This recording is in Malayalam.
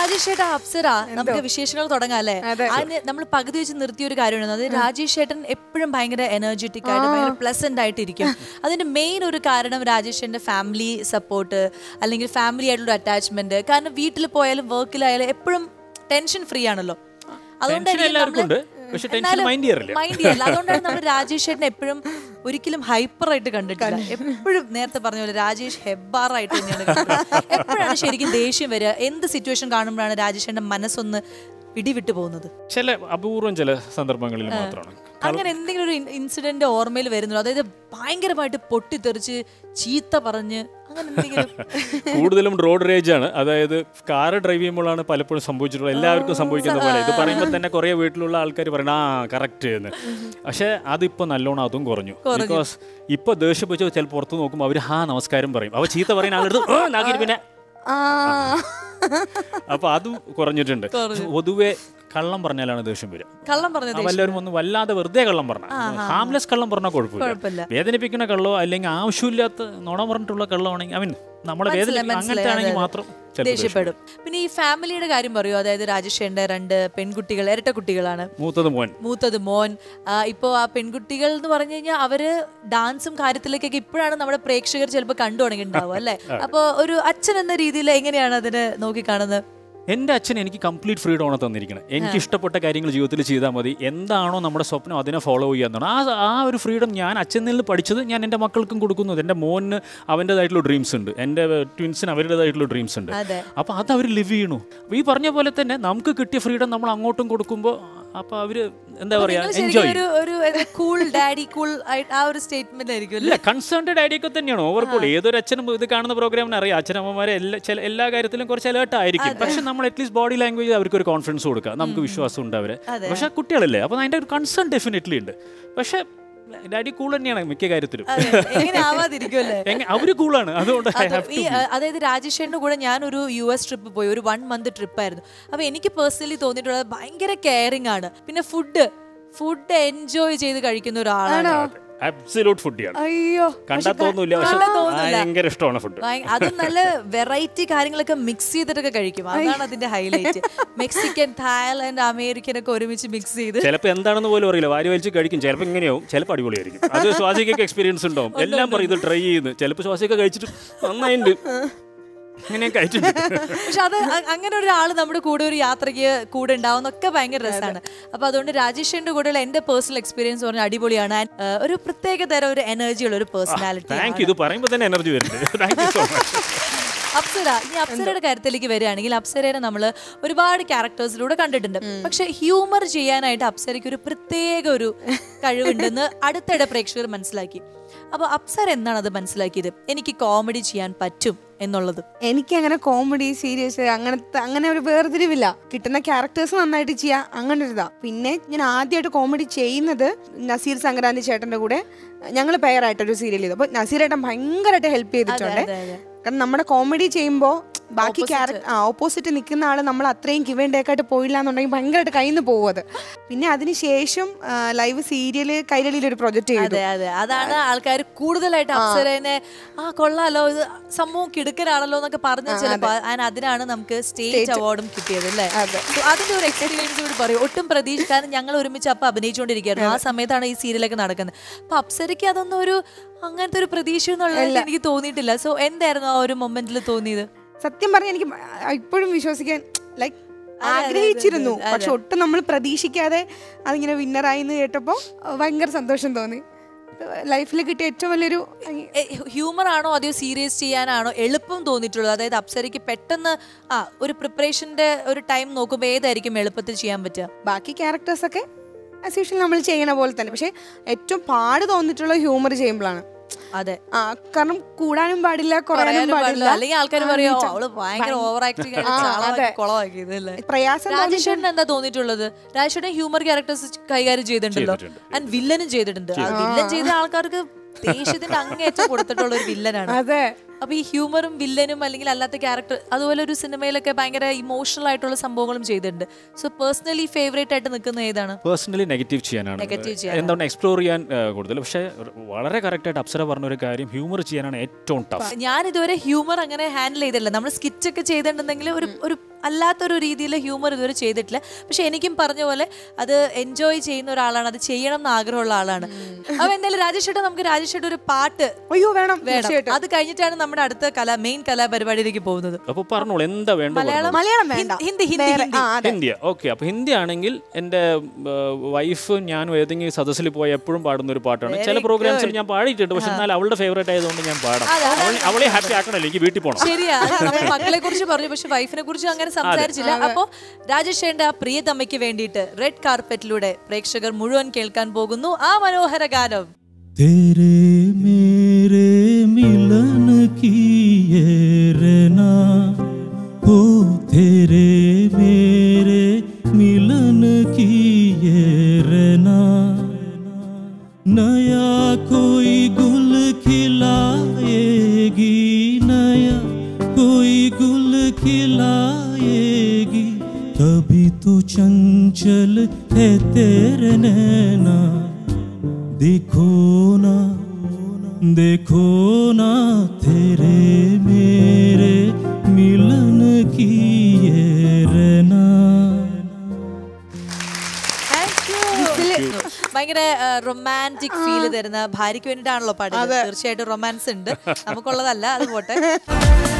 രാജേഷ് ചേട്ടാ അപ്സര നമുക്ക് വിശേഷങ്ങൾ തുടങ്ങാം അല്ലേ അതിന് നമ്മൾ പകുതി വെച്ച് നിർത്തിയ ഒരു കാര്യമാണ് അത് രാജേഷ് ചേട്ടൻ എപ്പോഴും ഭയങ്കര എനർജറ്റിക് ആയിട്ട് ഭയങ്കര പ്ലസന്റ് ആയിട്ടിരിക്കും അതിന്റെ മെയിൻ ഒരു കാരണം രാജേഷ് ചേട്ടന്റെ ഫാമിലി സപ്പോർട്ട് അല്ലെങ്കിൽ ഫാമിലി ആയിട്ടുള്ള അറ്റാച്ച്മെന്റ് കാരണം വീട്ടിൽ പോയാലും വർക്കിലായാലും എപ്പോഴും ടെൻഷൻ ഫ്രീ ആണല്ലോ Tension എല്ലാവർക്കും ഉണ്ട്. പക്ഷെ tension mind ചെയ്യാറില്ല. മൈൻഡ് ചെയ്യില്ല അതുകൊണ്ടാണ് നമ്മൾ രാജേഷ് ചേട്ടനെ എപ്പോഴും ഒരിക്കലും ഹൈപ്പർ ആയിട്ട് കണ്ടിട്ടില്ല എപ്പോഴും നേരത്തെ പറഞ്ഞ പോലെ രാജേഷ് ഹെബ്ബാർ ആയിട്ട് തന്നെയാണ് കണ്ടിട്ടുള്ളത്. എപ്പോഴാണ് ശരിക്കും ദേഷ്യം വരിക എന്ത് സിറ്റുവേഷൻ കാണുമ്പോഴാണ് രാജേഷ് ചേട്ടന്റെ മനസ്സൊന്ന് പിടിവിട്ടു പോകുന്നത് ചില അപൂർവം ചില സന്ദർഭങ്ങളിൽ മാത്രമാണ് അങ്ങനെ എന്തെങ്കിലും ഒരു ഇൻസിഡന്റ് ഓർമ്മയിൽ വരുന്നുള്ളൂ അതായത് ഭയങ്കരമായിട്ട് പൊട്ടിത്തെറിച്ച് ചീത്ത പറഞ്ഞ് അങ്ങനെ എന്തെങ്കിലും കൂടുതലും റോഡ് റേജ് ആണ് അതായത് കാർ ഡ്രൈവ് ചെയ്യുമ്പോഴാണ് പലപ്പോഴും സംഭവിച്ചിട്ടുള്ളത് എല്ലാവർക്കും സംഭവിക്കുന്ന പോലെ ഇത് പറയുമ്പോൾ തന്നെ കുറേ വീട്ടിലുള്ള ആൾക്കാർ പറയണം ആ കറക്റ്റ് എന്ന് പക്ഷേ അതിപ്പോൾ നല്ലോണം അതും കുറഞ്ഞു ബിക്കോസ് ഇപ്പൊ ദേഷ്യപ്പെട്ട് ചിലപ്പോൾ പുറത്ത് നോക്കുമ്പോൾ അവർ ഹാ നമസ്കാരം പറയും അവ ചീത്ത പറയുന്ന ആളെടുത്ത് "ഓ, നാക്കിയിട്ട് പിന്നെ ആ അപ്പൊ അതും കുറഞ്ഞിട്ടുണ്ട് പൊതുവെ കള്ളം പറഞ്ഞാലാണ് ദേഷ്യം വരും കള്ളം പറഞ്ഞത് ആ വല്ലവരും ഒന്ന് വല്ലാതെ വെറുതെ കള്ളം പറഞ്ഞ ഹാംലെസ് കള്ളം പറഞ്ഞാൽ കുഴപ്പമില്ല. കുഴപ്പമില്ല വേദനിപ്പിക്കുന്ന കള്ളോ അല്ലെങ്കിൽ ആവശ്യമില്ലാത്ത നുണ പറഞ്ഞിട്ടുള്ള കള്ളമാണെങ്കിൽ ഐ മീൻ നമ്മളെ വേദന അങ്ങനത്തെ ആണെങ്കിൽ മാത്രം ചിലപ്പോൾ ദേഷ്യം ദേഷ്യപ്പെടും പിന്നെ ഈ ഫാമിലിയുടെ കാര്യം പറയൂ അതായത് രാജേഷ് ചേട്ടന്റെ രണ്ട് പെൺകുട്ടികൾ ഇരട്ട കുട്ടികളാണ് വരും. മൂത്തത് മോൻ മൂത്തത് മോൻ ആ, ഇപ്പോ ആ പെൺകുട്ടികൾ എന്ന് പറഞ്ഞു കഴിഞ്ഞാൽ അവര് ഡാൻസും കാര്യത്തിലേക്കൊക്കെ ഇപ്പോഴാണ് നമ്മുടെ പ്രേക്ഷകർ ചിലപ്പോൾ കണ്ടു തുടങ്ങിയിട്ടുണ്ടാവും അല്ലെ അപ്പൊ ഒരു അച്ഛൻ എന്ന രീതിയിൽ എങ്ങനെയാണ് അതിനെ നോക്കിക്കാണുന്നത് എൻ്റെ അച്ഛൻ എനിക്ക് കംപ്ലീറ്റ് ഫ്രീഡം ആണ് തന്നിരിക്കുന്നത് എനിക്ക് ഇഷ്ടപ്പെട്ട കാര്യങ്ങൾ ജീവിതത്തിൽ ചെയ്താൽ മതി എന്താണോ നമ്മുടെ സ്വപ്നം അതിനെ ഫോളോ ചെയ്യാന്നാണ് ആ ആ ഒരു ഫ്രീഡം ഞാൻ അച്ഛനിൽ നിന്ന് പഠിച്ചത് ഞാൻ എൻ്റെ മക്കൾക്കും കൊടുക്കുന്നത് എൻ്റെ മോന് അവൻ്റെതായിട്ടുള്ള ഡ്രീംസ് ഉണ്ട് എൻ്റെ ട്വിൻസിന് അവരുടേതായിട്ടുള്ള ഡ്രീംസ് ഉണ്ട് അതെ അപ്പോൾ അത് അവർ ലിവ് ചെയ്യണു അപ്പോൾ ഈ പറഞ്ഞ പോലെ തന്നെ നമുക്ക് കിട്ടിയ ഫ്രീഡം നമ്മൾ അങ്ങോട്ടും കൊടുക്കുമ്പോൾ അപ്പോൾ അവർ എന്താ പറയുക നിങ്ങൾ ശരിക്കും എൻജോയ് ഒരു ഒരു കൂൾ ഡാഡി കൂൾ ആ ഒരു സ്റ്റേറ്റ്മെന്റ് ആയിരിക്കും അല്ലേ ഇല്ല കൺസേൺഡ് ഡാഡിയൊക്കെ തന്നെയാണ് ഓവർകോൾ ഏതൊരു അച്ഛനും ഇത് കാണുന്ന പ്രോഗ്രാമിന് അറിയാം അച്ഛനമ്മമാരെ എല്ലാ ചില എല്ലാ കാര്യത്തിലും കുറച്ച് അലേർട്ട് ആയിരിക്കും പക്ഷെ നമ്മൾ അറ്റ്ലീസ്റ്റ് ബോഡി ലാംഗ്വേജ് അവർക്ക് ഒരു കോൺഫിഡൻസ് കൊടുക്കുക നമുക്ക് വിശ്വാസം ഉണ്ട് അവരെ പക്ഷെ കുട്ടികളല്ലേ അപ്പോൾ അതിൻ്റെ ഒരു കൺസേൺ ഡെഫിനറ്റ്ലി ഉണ്ട് പക്ഷെ ഡാഡി കൂൾ തന്നെയാണ് മിക്ക കാര്യത്തിലും അതെ, എങ്ങനെ ആവാതിരിക്കുമല്ലേ എങ്ങ- അവര് കൂളാണ് അതുകൊണ്ട് I അത് have ഈ അ- അതായത് രാജേഷേന്റെ കൂടെ ഞാൻ ഒരു യു എസ് ട്രിപ്പ് പോയി ഒരു വൺ മന്ത് ട്രിപ്പ് ആയിരുന്നു അപ്പൊ എനിക്ക് പേഴ്സണലി തോന്നിയിട്ടുള്ളത് ഭയങ്കര കെയറിങ് ആണ് പിന്നെ ഫുഡ് ഫുഡ് എൻജോയ് ചെയ്ത് കഴിക്കുന്ന ഒരാളാണ് അബ്സല്യൂട്ട് ഫുഡിയാണ് അയ്യോ കണ്ടാൽ തോന്നൂല പക്ഷെ കണ്ടാ തോന്നൂല. ഭയങ്കര ഇഷ്ടമാണ് ഫുഡ് ഭയ- അതും നല്ല വെറൈറ്റി കാര്യങ്ങളൊക്കെ മിക്സ് ചെയ്തിട്ടൊക്കെ കഴിക്കും അതാണ് അതിന്റെ ഹൈലൈറ്റ് മെക്സിക്കൻ തായ്ലാൻഡ് അമേരിക്കൻ ഒക്കെ ഒരുമിച്ച് മിക്സ് ചെയ്ത് ചിലപ്പോൾ എന്താണെന്ന് പോലും അറിയില്ല വാരി വലിച്ച് കഴിക്കും ചിലപ്പോൾ ഇങ്ങനെയാവും ചിലപ്പോൾ അടിപൊളിയായിരിക്കും അത് ശ്വാസിക്കൊക്കെ എക്സ്പീരിയൻസ് ഉണ്ടാവും എല്ലാം പറയും ഇത് ട്രൈ ചെയ്യുന്നു ചിലപ്പോൾ ശ്വാസിയൊക്കെ കഴിച്ചിട്ട് നന്നായിട്ടുണ്ട് അങ്ങനെയൊക്കെ ആയിട്ടുണ്ട് പക്ഷെ അത് അ- അങ്ങനെ ഒരാൾ നമ്മുടെ കൂടെ ഒരു യാത്രയ്ക്ക് കൂടെ ഉണ്ടാവുന്നൊക്കെ ഭയങ്കര രസമാണ് അപ്പൊ അതുകൊണ്ട് രാജേഷിന്റെ കൂടെയുള്ള എന്റെ പേഴ്സണൽ എക്സ്പീരിയൻസ് പറഞ്ഞാൽ അടിപൊളിയാണ് And, ആ, ഒരു പ്രത്യേക തരം ഒരു എനർജി ഉള്ള ഒരു പേഴ്സണാലിറ്റി താങ്ക് യു ഇത് പറയുമ്പോൾ തന്നെ എനർജി വരുന്നുണ്ട് thank you so much Apsara ഇനി അപ്സരയുടെ കാര്യത്തിലേക്ക് വരികയാണെങ്കിൽ അപ്സരയെ നമ്മൾ ഒരുപാട് ക്യാരക്ടേഴ്സിലൂടെ കണ്ടിട്ടുണ്ട് പക്ഷെ ഹ്യൂമർ ചെയ്യാനായിട്ട് അപ്സരയ്ക്ക് ഒരു പ്രത്യേക ഒരു കഴിവുണ്ടെന്ന് അടുത്തിടെ പ്രേക്ഷകർ മനസ്സിലാക്കി അപ്പൊ അപ്സര എന്നാണ് അത് മനസ്സിലാക്കിയത് എനിക്ക് കോമഡി ചെയ്യാൻ പറ്റും എന്നുള്ളത് എനിക്ക് അങ്ങനെ കോമഡി സീരിയസ് അങ്ങനത്തെ അങ്ങനെ ഒരു വേർതിരിവില്ല കിട്ടുന്ന ക്യാരക്ടേഴ്സ് നന്നായിട്ട് ചെയ്യാം അങ്ങനെ ഒരു ഇതാ പിന്നെ ഞാൻ ആദ്യമായിട്ട് കോമഡി ചെയ്യുന്നത് നസീർ സംക്രാന്തി ചേട്ടന്റെ കൂടെ ഞങ്ങൾ പെയറായിട്ടൊരു സീരിയൽ ചെയ്തു അപ്പൊ നസീർ ഏട്ടൻ ഭയങ്കരമായിട്ട് ഹെൽപ്പ് ചെയ്തിട്ടുണ്ട് അതെ, അതെ. കാരണം നമ്മുടെ കോമഡി ചെയ്യുമ്പോൾ ബാക്കി ക്യാരക്ടർ ആ ഓപ്പോസിറ്റ് നിൽക്കുന്ന ആള് നമ്മൾ അത്രയും കിവേണ്ടേക്കായിട്ട് പോയില്ല എന്നുണ്ടെങ്കിൽ ഭയങ്കരമായിട്ട് കയ്യിൽ നിന്ന് പോകും അത് പിന്നെ അതിനുശേഷം ലൈവ് സീരിയല് കൈരളിയിൽ ഒരു പ്രൊജക്ട് ചെയ്തു അതെ അതെ അതാണ് ആൾക്കാർ കൂടുതലായിട്ട് അപ്സരനെ ആ കൊള്ളാലോ ഇത് സംഭവം കിടുക്കനാണല്ലോ എന്നൊക്കെ പറഞ്ഞ ചിലപ്പോ and അതിനാണ് നമുക്ക് സ്റ്റേറ്റ് അവാർഡും കിട്ടിയത് അല്ലേ So, അതിന്റെ ഒരു എക്സ്പീരിയൻസ് കൂടി പറയും ഒട്ടും പ്രതീക്ഷ കാരണം ഞങ്ങൾ ഒരുമിച്ച് അപ്പൊ അഭിനയിച്ചുകൊണ്ടിരിക്കുകയായിരുന്നു ആ സമയത്താണ് ഈ സീരിയലൊക്കെ നടക്കുന്നത് അപ്പൊ അപ്സരയ്ക്ക് അതൊന്നും ഒരു അങ്ങനത്തെ ഒരു പ്രതീക്ഷ എന്നുള്ളത് എനിക്ക് തോന്നിയിട്ടില്ല സോ എന്തായിരുന്നു ആ ഒരു മൊമെന്റിൽ തോന്നിയത് സത്യം പറഞ്ഞ എനിക്ക് ഇപ്പോഴും വിശ്വസിക്കാൻ ലൈക്ക് ആഗ്രഹിച്ചിരുന്നു പക്ഷെ ഒട്ടും നമ്മൾ പ്രതീക്ഷിക്കാതെ അതിങ്ങനെ വിന്നറായി എന്ന് കേട്ടപ്പോൾ ഭയങ്കര സന്തോഷം തോന്നി ലൈഫിൽ കിട്ടിയ ഏറ്റവും വലിയൊരു ഹ്യൂമർ ആണോ അതെയോ സീരിയസ് ചെയ്യാനാണോ എളുപ്പം തോന്നിയിട്ടുള്ളത് അതായത് അപ്സരയ്ക്ക് പെട്ടെന്ന് ആ ഒരു പ്രിപ്പറേഷന്റെ ഒരു ടൈം നോക്കുമ്പോൾ ഏതായിരിക്കും എളുപ്പത്തിൽ ചെയ്യാൻ പറ്റുക ബാക്കി ക്യാരക്ടേഴ്സൊക്കെ ആസ് യൂഷ്വൽ നമ്മൾ ചെയ്യണ പോലെ തന്നെ പക്ഷെ ഏറ്റവും പാട് തോന്നിയിട്ടുള്ള ഹ്യൂമർ ചെയ്യുമ്പോഴാണ് അതെ ആ കാരണം കൂടാനും പാടില്ല കുറയാനും പറയാനും പാടില്ല പാടില്ല അല്ലെങ്കിൽ ആൾക്കാർ ആ, പറയോ നീച്ച- അവള് ഭയങ്കര ഭയ- ഓവർ ആക്ടിങ് ആ, അതെ. കുളമാക്കിയത് അല്ലേ പ്രയാസം രാജേഷേട്ടൻ എന്താ തോന്നിയിട്ടുള്ളത് രാജേഷേട്ടൻ ഹ്യൂമർ ക്യാരക്ടേഴ്സ് കൈകാര്യം ചെയ്തിട്ടുണ്ടല്ലോ ചെയ്തിട്ടുണ്ട്. ആൻഡ് വില്ലനും ചെയ്തിട്ടുണ്ട് വില്ലൻ ചെയ്ത ആൾക്കാർക്ക് ദേഷ്യത്തിന്റെ അങ്ങേറ്റം കൊടുത്തിട്ടുള്ള ഒരു വില്ലനാണ് അതെ അപ്പൊ ഈ ഹ്യൂമറും വില്ലനും അല്ലെങ്കിൽ അല്ലാത്ത ക്യാരക്ടർ അതുപോലെ ഒരു സിനിമയിലൊക്കെ ഭയങ്കര ഇമോഷണൽ ആയിട്ടുള്ള സംഭവങ്ങളും ചെയ്തിട്ടുണ്ട് സോ പേഴ്സണലി ഫേവറേറ്റ് ആയിട്ട് നിൽക്കുന്ന ഏതാണ് പേഴ്സണലി നെഗറ്റീവ് ചെയ്യാനാണ് Negative എന്താണ് എക്സ്പ്ലോർ ചെയ്യാൻ ആ, കൂടുതൽ പക്ഷേ വളരെ കറക്റ്റായിട്ട് അപ്സര പറഞ്ഞ ഒരു കാര്യം ഹ്യൂമർ ചെയ്യാനാണ് ഏറ്റവും ടഫ് ഞാൻ ഇതുവരെ ഹ്യൂമർ അങ്ങനെ ഹാൻഡിൽ ചെയ്തിട്ടില്ല നമ്മൾ സ്കിറ്റ് ഒക്കെ ചെയ്തിട്ടുണ്ടെങ്കിൽ ഒരു ഒരു അല്ലാത്തൊരു രീതിയിൽ ഹ്യൂമർ ഇതുവരെ ചെയ്തിട്ടില്ല പക്ഷെ എനിക്കും പറഞ്ഞ പോലെ അത് എൻജോയ് ചെയ്യുന്ന ഒരാളാണ് അത് ചെയ്യണം എന്ന് ആഗ്രഹമുള്ള ആളാണ് അപ്പൊ എന്തായാലും രാജേഷ് ചേട്ടാ നമുക്ക് രാജേഷ് ചേട്ടാ ഒരു പാട്ട് അയ്യോ വേണം വേണം തീർച്ചയായിട്ടും അത് കഴിഞ്ഞിട്ടാണ് നമ്മുടെ അടുത്ത കല മെയിൻ കലാപരിപാടിയിലേക്ക് പോകുന്നത് അപ്പോൾ പറഞ്ഞോളൂ എന്താ വേണ്ടത് മലയാളം മലയാളം വേണ്ട ഹിന്ദി ഹിന്ദി വേറെ- ഹിന്ദി ആ, അതെ. ഹിന്ദി ഓക്കെ അപ്പൊ ഹിന്ദി ആണെങ്കിൽ എൻ്റെ വൈഫ് ഞാനും ഏതെങ്കിലും സദസ്സിൽ പോയി എപ്പോഴും പാടുന്ന ഒരു പാട്ടാണ് ചില പ്രോഗ്രാംസിൽ ഞാൻ പാടിയിട്ടുണ്ട് പക്ഷെ എന്നാൽ അവളുടെ ഫേവറേറ്റ് ആയതുകൊണ്ട് ഞാൻ പാടാം അവൾ- അവളെ ഹാപ്പി ആക്കണല്ലോ എനിക്ക് വീട്ടിൽ പോകണം ശരിയാ നമ്മൾ മക്കളെ കുറിച്ച് പറഞ്ഞു പക്ഷെ വൈഫിനെ കുറിച്ച് അങ്ങനെ സംസാരിച്ചില്ല അപ്പോ രാജേഷ് ചേട്ടന്റെ ആ പ്രിയതമ്മയ്ക്ക് വേണ്ടിയിട്ട് റെഡ് കാർപ്പറ്റിലൂടെ പ്രേക്ഷകർ മുഴുവൻ കേൾക്കാൻ പോകുന്നു ആ മനോഹര ഗാനം तेरे मेरे मिलन की ये रना हो तेरे मेरे मिलन की ये रना नया कोई गुल खिलाएगी नया कोई गुल खिलाएगी तभी तो चंचल है तेरे नैना देखो ना देखो ना तेरे मेरे मिलन की ये रहना ഭയങ്കര റൊമാൻറ്റിക് ഫീൽ തരുന്ന ഭാര്യയ്ക്ക് വേണ്ടിയിട്ടാണല്ലോ പാടുന്നത് തീർച്ചയായിട്ടും റൊമാൻസ് ഉണ്ട് നമുക്കുള്ളതല്ല അത് പോട്ടെ